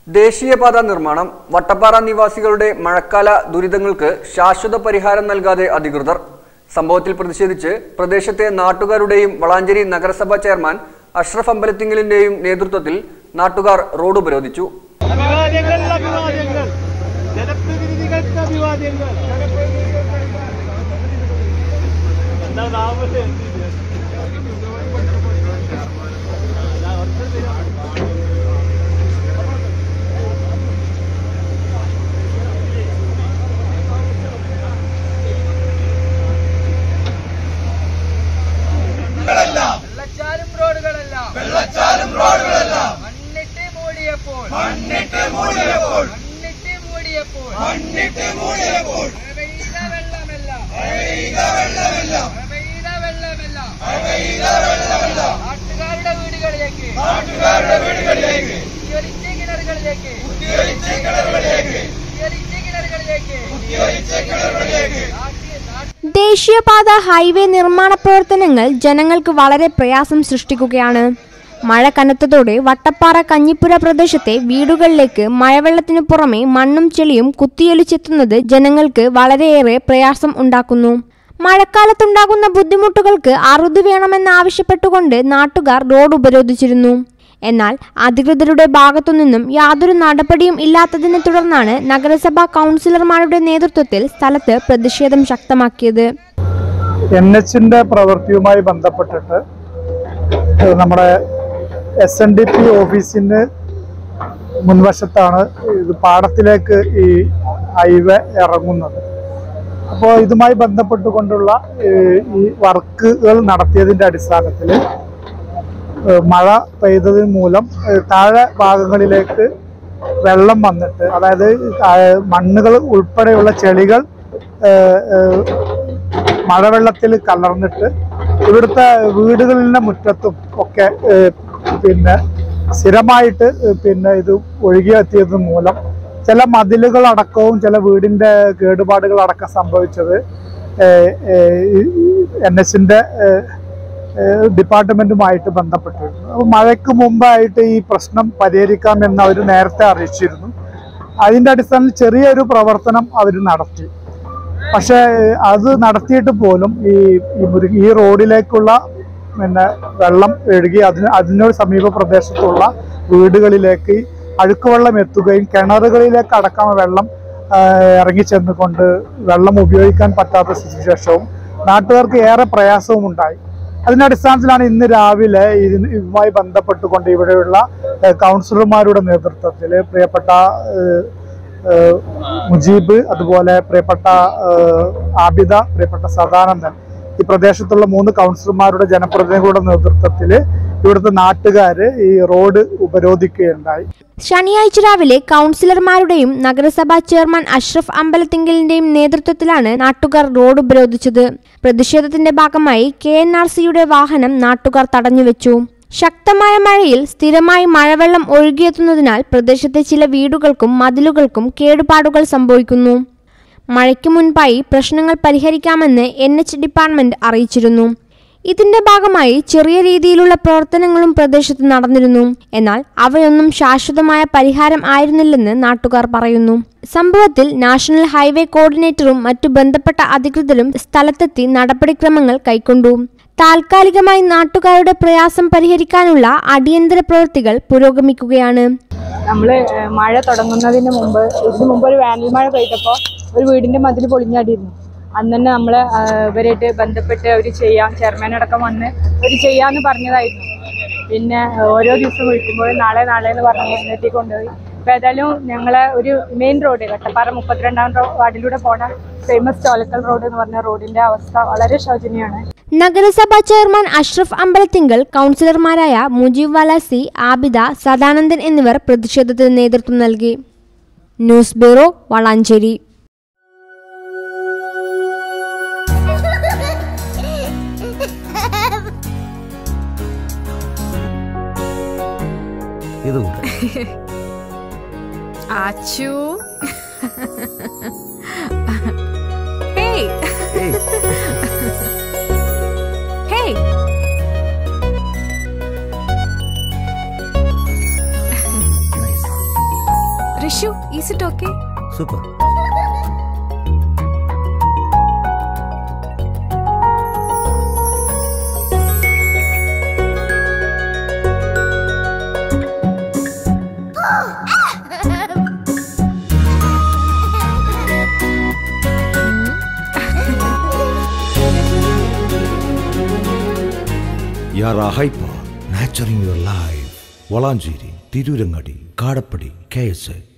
ദേശീയപാത നിർമ്മാണം വട്ടപ്പാറ നിവാസികളുടെ മഴക്കാല ദുരിതങ്ങൾക്ക് ശാശ്വത പരിഹാരം നൽകാതെ അധികൃതർ സംഭവത്തിൽ പ്രതിഷേധിച്ച് പ്രദേശത്തെ നാട്ടുകാരുടെയും വളാഞ്ചേരി നഗരസഭാ ചെയർമാൻ അഷ്റഫ് അമ്പലത്തിങ്ങലിന്റെയും നേതൃത്വത്തിൽ നാട്ടുകാർ റോഡ് ഉപരോധിച്ചു അഭിവാദ്യങ്ങൾ അഭിവാദ്യങ്ങൾ ജനപ്രതിനിധികൾക്ക് അഭിവാദ്യങ്ങൾ എന്താ നാമത്തെ വെള്ളച്ചാലും റോഡുകളെല്ലാം വെള്ളച്ചാലും റോഡുകളെല്ലാം മണ്ണിട്ട് മൂടിയപ്പോൾ മണ്ണിട്ട് മൂടിയപ്പോൾ മണ്ണിട്ട് മൂടിയപ്പോൾ മണ്ണിട്ട് മൂടിയപ്പോൾ പെയ്ത വെള്ളമെല്ലാം പെയ്ത വെള്ളമെല്ലാം പെയ്ത വെള്ളമെല്ലാം പെയ്ത വെള്ളമെല്ലാം നാട്ടുകാരുടെ വീടുകളിലേക്ക് നാട്ടുകാരുടെ വീടുകളിലേക്ക് കുത്തിയൊലിച്ച കിണറുകളിലേക്ക് കുത്തിയൊലിച്ച കിണറുകളിലേക്ക് കുത്തിയൊലിച്ച കിണറുകളിലേക്ക് കുത്തിയൊലിച്ച കിണറുകളിലേക്ക് നാട്ടിൽ ദേശീയപാത ഹൈവേ നിർമ്മാണ പ്രവർത്തനങ്ങൾ ജനങ്ങൾക്ക് വളരെ പ്രയാസം സൃഷ്ടിക്കുകയാണ് മഴ കനത്തതോടെ വട്ടപ്പാറ കഞ്ഞിപ്പുര പ്രദേശത്തെ വീടുകളിലേക്ക് മഴവെള്ളത്തിനു പുറമെ മണ്ണും ചെളിയും കുത്തിയൊലിച്ചെത്തുന്നത് ജനങ്ങൾക്ക് വളരെയേറെ പ്രയാസം ഉണ്ടാക്കുന്നു മഴക്കാലത്തുണ്ടാകുന്ന ബുദ്ധിമുട്ടുകൾക്ക് അറുതി വേണമെന്നാവശ്യപ്പെട്ടുകൊണ്ട് നാട്ടുകാർ റോഡ് ഉപരോധിച്ചിരുന്നു എന്നാൽ അധികൃതരുടെ ഭാഗത്തുനിന്നും യാതൊരു നടപടിയും ഇല്ലാത്തതിനെ തുടർന്നാണ് നഗരസഭാ കൗൺസിലർമാരുടെ നേതൃത്വത്തിൽ സ്ഥലത്ത് പ്രതിഷേധം ശക്തമാക്കിയത് എൻ എച്ചിന്റെ പ്രവൃത്തിയുമായി ബന്ധപ്പെട്ടിട്ട് ഏഹ് നമ്മുടെ എസ് എൻ ഡി പി ഓഫീസിന് മുൻവശത്താണ് ഇത് പാടത്തിലേക്ക് ഈ ഹൈവേ ഇറങ്ങുന്നത് അപ്പോൾ ഇതുമായി ബന്ധപ്പെട്ടുകൊണ്ടുള്ള ഏഹ് ഈ വർക്കുകൾ നടത്തിയതിൻ്റെ അടിസ്ഥാനത്തിൽ ഏഹ് മഴ പെയ്തത് മൂലം ഏഹ് താഴെ ഭാഗങ്ങളിലേക്ക് വെള്ളം വന്നിട്ട് അതായത് താഴെ മണ്ണുകൾ ഉൾപ്പെടെയുള്ള ചെളികൾ ഏഹ് ഏഹ് മഴവെള്ളത്തിൽ കലർന്നിട്ട് ഇവിടുത്തെ വീടുകളിലെ മുറ്റത്തും ഒക്കെ ഏഹ് പിന്നെ സ്ഥിരമായിട്ട് ഏഹ് പിന്നെ ഇത് ഒഴുകിയെത്തിയത് മൂലം ചില മതിലുകൾ അടക്കവും ചില വീടിന്റെ കേടുപാടുകൾ അടക്കം സംഭവിച്ചത് എൻ എസിന്റെ ഡിപ്പാർട്ട്മെന്റുമായിട്ട് ബന്ധപ്പെട്ടിരുന്നു അപ്പോൾ മഴയ്ക്ക് മുമ്പായിട്ട് ഈ പ്രശ്നം പരിഹരിക്കാമെന്ന് അവർ നേരത്തെ അറിയിച്ചിരുന്നു അതിന്റെ അടിസ്ഥാനത്തിൽ ചെറിയൊരു പ്രവർത്തനം അവർ നടത്തി പക്ഷേ അത് നടത്തിയിട്ട് പോലും ഈ ഈ മുരു- ഈ റോഡിലേക്കുള്ള പിന്നെ വെള്ളം ഒഴുകി അതിന് അതിനോട് സമീപ പ്രദേശത്തുള്ള വീടുകളിലേക്ക് അഴുക്കുവെള്ളം എത്തുകയും കിണറുകളിലേക്ക് അടക്കം വെള്ളം ആ, ഇറങ്ങിച്ചെന്നുകൊണ്ട് വെള്ളം ഉപയോഗിക്കാൻ പറ്റാത്ത സ്ഥിതിവിശേഷവും നാട്ടുകാർക്ക് ഏറെ പ്രയാസവും ഉണ്ടായി അതിന്റെ അടിസ്ഥാനത്തിലാണ് ഇന്ന് രാവിലെ ഇതിന് ഇതുമായി ബന്ധപ്പെട്ടുകൊണ്ട് ഇവിടെയുള്ള ഏഹ്, കൗൺസിലർമാരുടെ നേതൃത്വത്തിൽ പ്രിയപ്പെട്ട ഏഹ്, ഏഹ്, മുജീബ് അതുപോലെ പ്രിയപ്പെട്ട ഏഹ്, ആബിദ പ്രിയപ്പെട്ട സദാനന്ദൻ ഈ പ്രദേശത്തുള്ള മൂന്ന് കൗൺസിലർമാരുടെ ജനപ്രതിനിധികളുടെ നേതൃത്വത്തിൽ ഇവിടുത്തെ നാട്ടുകാര് ഈ റോഡ് ഉപരോധിക്കുകയുണ്ടായി ശനിയാഴ്ച രാവിലെ കൗൺസിലർമാരുടെയും നഗരസഭാ ചെയർമാൻ അഷ്റഫ് അമ്പലത്തിങ്കലിന്റെയും നേതൃത്വത്തിലാണ് നാട്ടുകാർ റോഡ് ഉപരോധിച്ചത് പ്രതിഷേധത്തിന്റെ ഭാഗമായി കെ എൻ ആർ സിയുടെ വാഹനം നാട്ടുകാർ തടഞ്ഞുവെച്ചു ശക്തമായ മഴയിൽ സ്ഥിരമായി മഴവെള്ളം ഒഴുകിയെത്തുന്നതിനാൽ പ്രദേശത്തെ ചില വീടുകൾക്കും മതിലുകൾക്കും കേടുപാടുകൾ സംഭവിക്കുന്നു മഴയ്ക്ക് മുൻപായി പ്രശ്നങ്ങൾ പരിഹരിക്കാമെന്ന് എൻ എച്ച് ഡിപ്പാർട്ട്മെന്റ് അറിയിച്ചിരുന്നു ഇതിന്റെ ഭാഗമായി ചെറിയ രീതിയിലുള്ള പ്രവർത്തനങ്ങളും പ്രദേശത്ത് നടന്നിരുന്നു എന്നാൽ അവയൊന്നും ശാശ്വതമായ പരിഹാരം ആയിരുന്നില്ലെന്ന് നാട്ടുകാർ പറയുന്നു സംഭവത്തിൽ നാഷണൽ ഹൈവേ കോർഡിനേറ്ററും മറ്റു ബന്ധപ്പെട്ട അധികൃതരും സ്ഥലത്തെത്തി നടപടിക്രമങ്ങൾ കൈക്കൊണ്ടു താൽക്കാലികമായി നാട്ടുകാരുടെ പ്രയാസം പരിഹരിക്കാനുള്ള അടിയന്തര പ്രവൃത്തികൾ പുരോഗമിക്കുകയാണ് നമ്മൾ മഴ തുടങ്ങുന്നതിന് മുമ്പ് ഇതിന് മുമ്പ് ഒരു വേനൽ മഴ പെയ്തപ്പോൾ ഒരു വീടിന്റെ മതിൽ പൊളിഞ്ഞാടിയിരുന്നു അന്ന് തന്നെ നമ്മൾ ഇവരായിട്ട് ബന്ധപ്പെട്ട് അവർ ചെയ്യാം ചെയർമാനടക്കം വന്ന് അവർ ചെയ്യാന്ന് പറഞ്ഞതായിരുന്നു പിന്നെ ഓരോ ദിവസം വിളിക്കുമ്പോൾ നാളെ നാളെ എന്ന് പറഞ്ഞ് നിർത്തി കൊണ്ടുപോയി അപ്പോൾ ഏതായാലും ഞങ്ങളെ ഒരു മെയിൻ റോഡ് കട്ടപ്പാറ മുപ്പത്തിരണ്ടാം റോ വാർഡിലൂടെ പോണ ഫേമസ് ചോലക്കൽ റോഡ് എന്ന് പറഞ്ഞ റോഡിന്റെ അവസ്ഥ വളരെ ശോചനീയമാണ് നഗരസഭാ ചെയർമാൻ അഷ്റഫ് അമ്പലത്തിങ്കൽ കൗൺസിലർമാരായ മുജീബ് വലാസി ആബിദ സദാനന്ദൻ എന്നിവർ പ്രതിഷേധത്തിന് നേതൃത്വം നൽകി ന്യൂസ് ബ്യൂറോ വളാഞ്ചേരി ഇത് Achu hey hey Rishu is it okay super യാറ hyper nurturing your life Valanchery Tirurangadi Kadappadi K S